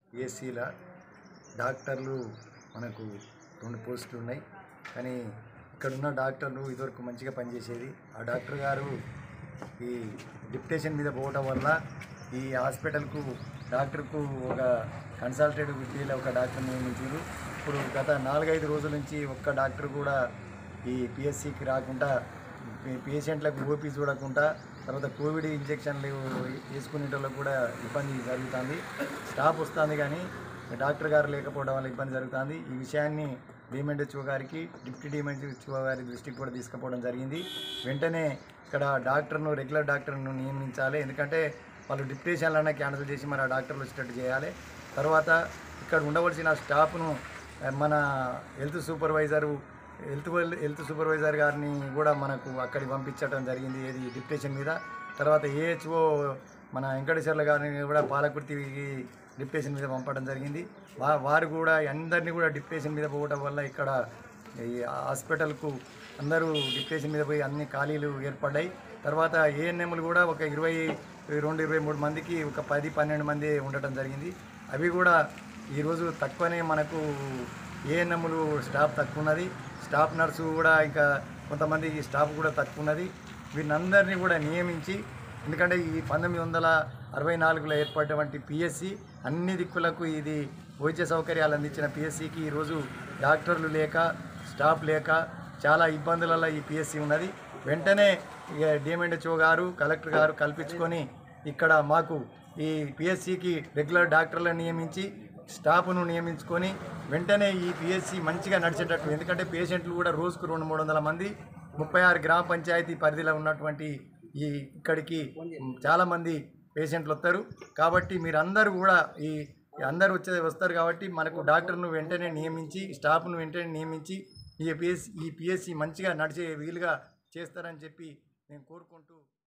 పిఎస్సిల డాక్టర్లు మనకు రెండు పోస్టులు ఉన్నాయి కానీ ఇక్కడ ఉన్న డాక్టర్లు ఇదివరకు మంచిగా పనిచేసేది ఆ డాక్టర్ గారు ఈ డిప్యుటేషన్ మీద పోవటం వల్ల ఈ హాస్పిటల్కు డాక్టర్కు ఒక కన్సల్టేటివ్ విద్యలో ఒక డాక్టర్ నియమించారు ఇప్పుడు గత నాలుగైదు రోజుల నుంచి ఒక్క డాక్టర్ కూడా ఈ పిఎస్సికి రాకుండా పే- పేషెంట్లకు ఓపీ చూడకుండా తర్వాత కోవిడ్ ఇంజక్షన్లు వేసుకునే వాళ్ళకు కూడా ఇబ్బంది జరుగుతుంది స్టాఫ్ వస్తుంది కానీ డాక్టర్ గారు లేకపోవడం వల్ల ఇబ్బంది జరుగుతుంది ఈ విషయాన్ని డిఎంఎండ్హెచ్ఓ గారికి డిప్యూటీ డిఎంఎండ్హెచ్ఓ గారి దృష్టికి కూడా తీసుకుపోవడం జరిగింది వెంటనే ఇక్కడ డాక్టర్ను రెగ్యులర్ డాక్టర్ను నియమించాలి ఎందుకంటే వాళ్ళు డిప్యూటేషన్లన్నా క్యాన్సిల్ చేసి మరి ఆ డాక్టర్లు వచ్చేటట్టు చేయాలి తర్వాత ఇక్కడ ఉండవలసిన స్టాఫ్ను ఆ, మన హెల్త్ సూపర్వైజరు హెల్త్ వెల్- హెల్త్ సూపర్వైజర్ గారిని కూడా మనకు అక్కడికి పంపించడం జరిగింది ఏది డిప్యుటేషన్ మీద తర్వాత ఏహెచ్ఓ మన వెంకటేశ్వర్ల గారిని కూడా పాలకుర్తికి డిప్యుటేషన్ మీద పంపడం జరిగింది వా వారు కూడా అందరినీ కూడా డిప్యుటేషన్ మీద పోవడం వల్ల ఇక్కడ ఈ హాస్పిటల్కు అందరూ డిప్యుటేషన్ మీద పోయి అన్ని ఖాళీలు ఏర్పడ్డాయి తర్వాత ఏఎన్ఎంలు కూడా ఒక ఇరవై రెండు ఇరవై మూడు మందికి ఒక పది పన్నెండు మంది ఉండటం జరిగింది అవి కూడా ఈరోజు తక్కువనే మనకు ఏఎన్ఎంలు స్టాఫ్ తక్కువ ఉన్నది స్టాఫ్ నర్సు కూడా ఇంకా కొంతమంది స్టాఫ్ కూడా తక్కువ ఉన్నది వీళ్ళందరినీ కూడా నియమించి ఎందుకంటే ఈ పంతొమ్మిది వందల అరవై నాలుగులో ఏర్పడినటువంటి పిఎస్సి అన్ని దిక్కులకు ఇది వైద్య సౌకర్యాలు అందించిన పిఎస్సికి ఈరోజు డాక్టర్లు లేక స్టాఫ్ లేక చాలా ఇబ్బందులలో ఈ పిఎస్సి ఉన్నది వెంటనే ఇక డిఎంఎండ్హెచ్ఓ గారు కలెక్టర్ గారు కల్పించుకొని ఇక్కడ మాకు ఈ పిఎస్సికి రెగ్యులర్ డాక్టర్లను నియమించి స్టాఫ్ను నియమించుకొని వెంటనే ఈ పిఎస్సి మంచిగా నడిచేటట్టు ఎందుకంటే పేషెంట్లు కూడా రోజుకు రెండు మూడు వందల మంది ముప్పై ఆరు గ్రామ పంచాయతీ పరిధిలో ఉన్నటువంటి ఈ ఇక్కడికి చాలామంది పేషెంట్లు వస్తారు కాబట్టి మీరందరూ కూడా ఈ అందరూ వచ్చే వస్తారు కాబట్టి మనకు డాక్టర్ను వెంటనే నియమించి స్టాఫ్ను వెంటనే నియమించి ఈ పిఎస్సి ఈ పిఎస్సి మంచిగా నడిచే వీలుగా చేస్తారని చెప్పి నేను కోరుకుంటూ